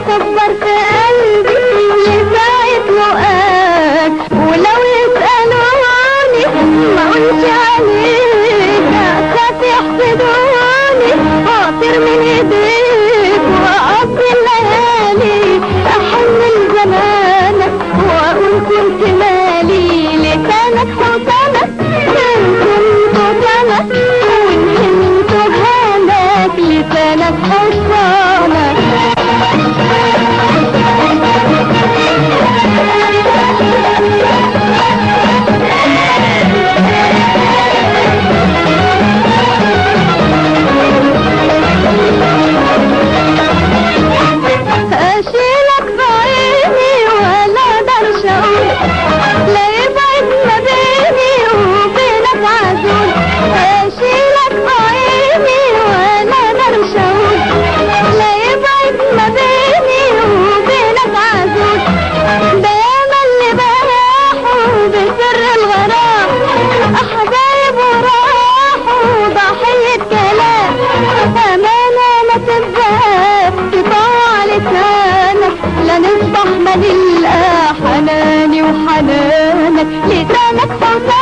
كبر في قلبي لساعة لقاك ولو يسألوني ما قلش عليك أخاف يحسدوني أطير من ايديك وأقضي الليالي أحمل زمانك وأقول كنت مالي لسانك حسنك إن كنت جنك وإن كنت هانك لسانك حسنك اشيلك بعيني ولا اقدرش اقول لا يبعد ما بيني وبينك عزول اشيلك بعيني ولا اقدرش اقول لا يبعد ما بيني وبينك عزول ده ياما اللي بلاحوا بسر الغرام احبايب وراحوا ضحية كلام امانة ما تبقى تطاع لسانك لا نصبح ما نلقى حناني وحنانك لسانك حسن